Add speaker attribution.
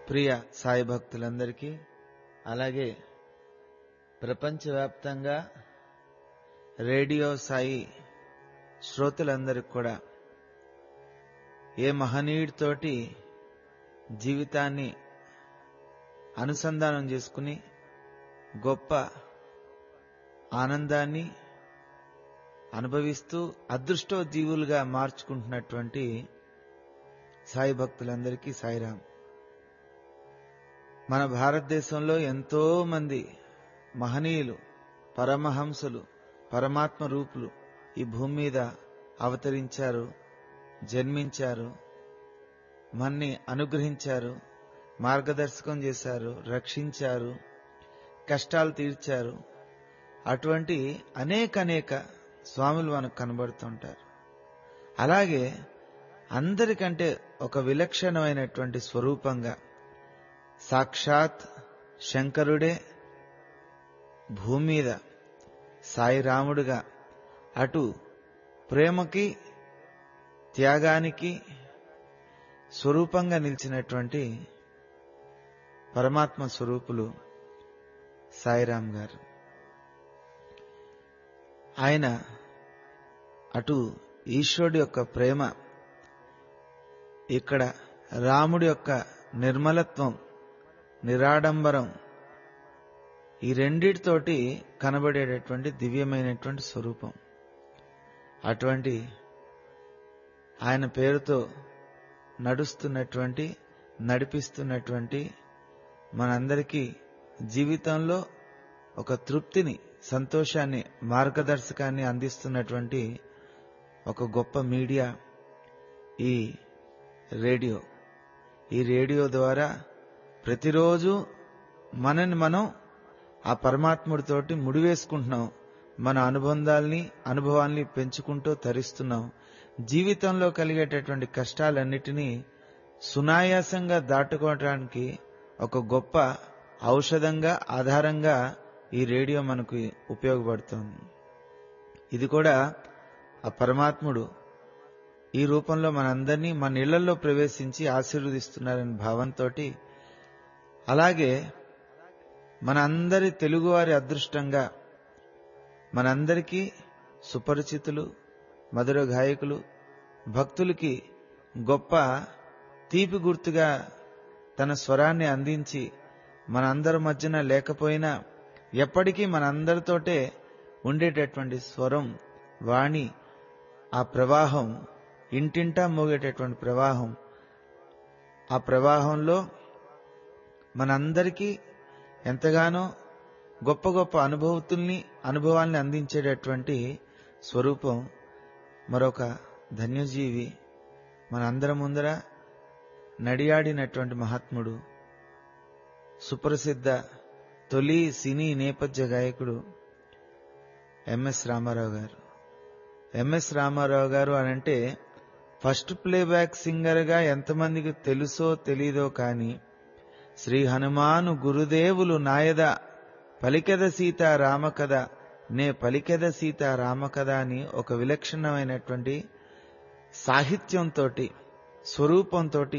Speaker 1: ప్రియ సాయి భక్తులందరికీ అలాగే ప్రపంచవ్యాప్తంగా రేడియో సాయి శ్రోతలందరికి కూడా ఏ మహనీయుడితోటి జీవితాన్ని అనుసంధానం చేసుకుని గొప్ప ఆనందాన్ని అనుభవిస్తూ అదృష్టోజీవులుగా మార్చుకుంటున్నటువంటి సాయి భక్తులందరికీ సాయిరాం మన భారతదేశంలో ఎంతో మంది మహనీయులు పరమహంసలు పరమాత్మ రూపులు ఈ భూమి మీద అవతరించారు జన్మించారు మన్ని అనుగ్రహించారు మార్గదర్శకం చేశారు రక్షించారు కష్టాలు తీర్చారు అటువంటి అనేక అనేక స్వాములు మనకు కనబడుతుంటారు అలాగే అందరికంటే ఒక విలక్షణమైనటువంటి స్వరూపంగా సాక్షాత్ శంకరుడే భూమి మీద సాయిరాముడుగా అటు ప్రేమకి త్యాగానికి స్వరూపంగా నిలిచినటువంటి పరమాత్మ స్వరూపులు సాయిరాం గారు ఆయన అటు ఈశ్వరుడి యొక్క ప్రేమ ఇక్కడ రాముడి యొక్క నిర్మలత్వం నిరాడంబరం ఈ రెండిటితోటి కనబడేటటువంటి దివ్యమైనటువంటి స్వరూపం అటువంటి ఆయన పేరుతో నడుస్తున్నటువంటి నడిపిస్తున్నటువంటి మనందరికీ జీవితంలో ఒక తృప్తిని సంతోషాన్ని మార్గదర్శకాన్ని అందిస్తున్నటువంటి ఒక గొప్ప మీడియా ఈ రేడియో ఈ రేడియో ద్వారా ప్రతిరోజు మనని మనం ఆ పరమాత్ముడితోటి ముడివేసుకుంటున్నాం మన అనుబంధాల్ని అనుభవాల్ని పెంచుకుంటూ తరిస్తున్నాం జీవితంలో కలిగేటటువంటి కష్టాలన్నిటినీ సునాయాసంగా దాటుకోవడానికి ఒక గొప్ప ఔషధంగా ఆధారంగా ఈ రేడియో మనకు ఉపయోగపడుతుంది ఇది కూడా ఆ పరమాత్ముడు ఈ రూపంలో మనందరినీ మన ఇళ్లలో ప్రవేశించి ఆశీర్వదిస్తున్నారనే భావంతో అలాగే మన అందరి తెలుగువారి అదృష్టంగా మనందరికీ సుపరిచితులు మధుర గాయకులు భక్తులకి గొప్ప తీపి గుర్తుగా తన స్వరాన్ని అందించి మనందరి మధ్యన లేకపోయినా ఎప్పటికీ మనందరితోటే ఉండేటటువంటి స్వరం వాణి ఆ ప్రవాహం ఇంటింటా మోగేటటువంటి ప్రవాహం ఆ ప్రవాహంలో మనందరికీ ఎంతగానో గొప్ప గొప్ప అనుభవతుల్ని అనుభవాల్ని అందించేటటువంటి స్వరూపం మరొక ధన్యజీవి మనందరం ముందర నడియాడినటువంటి మహాత్ముడు సుప్రసిద్ధ తొలి సినీ నేపథ్య గాయకుడు ఎంఎస్ రామారావు గారు ఎంఎస్ రామారావు గారు అనంటే ఫస్ట్ ప్లేబ్యాక్ సింగర్గా ఎంతమందికి తెలుసో తెలీదో కానీ శ్రీ హనుమాను గురుదేవులు నాయద పలికెద సీత రామకథ నే పలికెద సీత రామకథ అని ఒక విలక్షణమైనటువంటి సాహిత్యంతో స్వరూపంతో